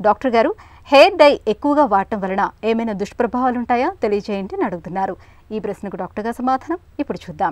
doctor గారు hair dye ఎక్కువగా వాడటం వలన ఏమైనా దుష్ప్రభావాలు ఉంటాయా తెలియజేయండి అని అడుగుతున్నారు ఈ ప్రశ్నకు డాక్టర్ గారు సమాధానం ఇప్పుడు చూద్దాం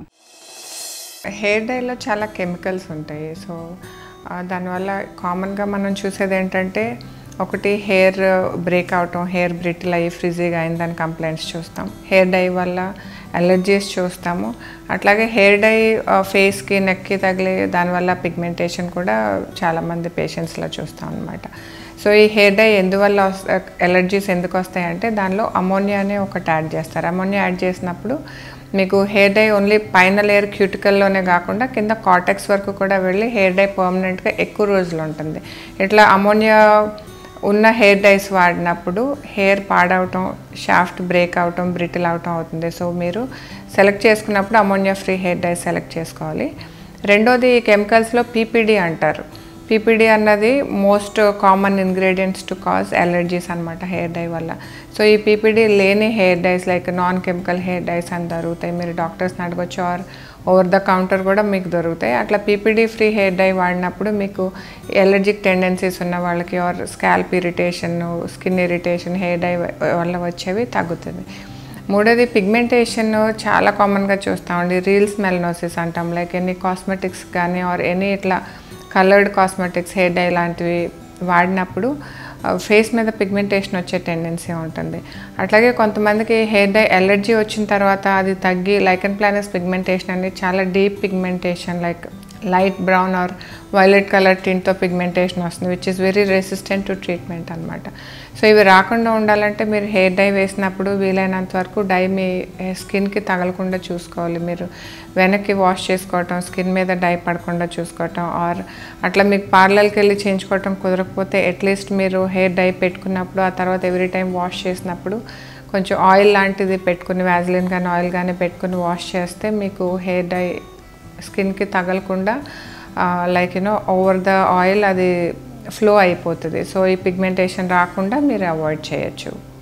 హెయిర్ డైలో చాలా కెమికల్స్ ఉంటాయి సో ఆ, దానివల్ల కామన్గా మనం చూసేది ఏంటంటే ఒకటి హెయిర్ బ్రేక్ అవటం హెయిర్ బ్రిటిల్ అయ్యి ఫ్రిజీగా అయిందని కంప్లైంట్స్ చూస్తాం హెయిర్ డై వల్ల అలర్జీస్ చూస్తాము అట్లాగే హెయిర్ డై ఫేస్కి నెక్కి తగిలి దానివల్ల పిగ్మెంటేషన్ కూడా చాలామంది పేషెంట్స్లో చూస్తాం అనమాట సో ఈ హెయిర్ డై ఎందువల్ల ఎలర్జీస్ ఎందుకు వస్తాయంటే దానిలో అమోనియా అనే ఒకటి యాడ్ చేస్తారు అమోనియా యాడ్ చేసినప్పుడు మీకు హెయిర్ డై ఓన్లీ పైన లేయర్ క్యూటికల్లోనే కాకుండా కింద కాటెక్స్ వరకు కూడా వెళ్ళి హెయిర్ డై పర్మనెంట్గా ఎక్కువ రోజులు ఉంటుంది ఇట్లా అమోనియా ఉన్న హెయిర్ డైస్ వాడినప్పుడు హెయిర్ పాడవటం షాఫ్ట్ బ్రేక్ అవటం బ్రిటిల్ అవటం అవుతుంది సో మీరు సెలెక్ట్ చేసుకున్నప్పుడు ammonia free hair dye select చేసుకోవాలి రెండోది ఈ కెమికల్స్లో పీపీడీ అంటారు పీపీడీ అన్నది most common ingredients to cause allergies అనమాట హెయిర్ డై వల్ల సో ఈ పీపీడీ లేని hair dyes like non chemical hair dyes అని దొరుకుతాయి మీరు డాక్టర్స్ని అడగొచ్చు ఆర్ ఓవర్ ద కౌంటర్ కూడా మీకు దొరుకుతాయి అట్లా పీపీడీ ఫ్రీ హెయిర్ డై వాడినప్పుడు మీకు ఎలర్జిక్ టెండెన్సీస్ ఉన్న వాళ్ళకి or scalp irritation skin irritation hair dye వల్ల వచ్చేవి తగ్గుతుంది మూడోది పిగ్మెంటేషన్ చాలా కామన్గా చూస్తామండి రీల్స్ మెలనోసిస్ అంటాం లైక్ ఎనీ కాస్మెటిక్స్ కానీ ఆర్ ఎనీ ఇట్లా కలర్డ్ కాస్మెటిక్స్ హెయిర్ డై లాంటివి వాడినప్పుడు ఫేస్ మీద పిగ్మెంటేషన్ వచ్చే టెండెన్సీ ఉంటుంది అట్లాగే కొంతమందికి హెయిర్ డై ఎలర్జీ వచ్చిన తర్వాత అది తగ్గి లైకన్ ప్లానస్ పిగ్మెంటేషన్ అనేది చాలా deep pigmentation like light brown or violet colour టింట్తో పిగ్మెంటేషన్ వస్తుంది which is very resistant to treatment అనమాట సో ఇవి రాకుండా ఉండాలంటే మీరు హెయిర్ డై వేసినప్పుడు వీలైనంత వరకు డై మీ స్కిన్కి తగలకుండా చూసుకోవాలి మీరు వెనక్కి వాష్ చేసుకోవటం స్కిన్ మీద డై పడకుండా చూసుకోవటం ఆర్ అట్లా మీకు పార్లర్కి వెళ్ళి చేయించుకోవటం కుదరకపోతే అట్లీస్ట్ మీరు హెయిర్ డై పెట్టుకున్నప్పుడు ఆ తర్వాత ఎవ్రీ టైం వాష్ చేసినప్పుడు కొంచెం ఆయిల్ లాంటిది పెట్టుకుని వ్యాజిలిన్ కానీ ఆయిల్ కానీ పెట్టుకుని వాష్ చేస్తే మీకు హెయిర్ డై స్కిన్కి తగలకుండా like you know over the oil అది ఫ్లో అయిపోతుంది సో ఈ పిగ్మెంటేషన్ రాకుండా మీరు అవాయిడ్ చేయొచ్చు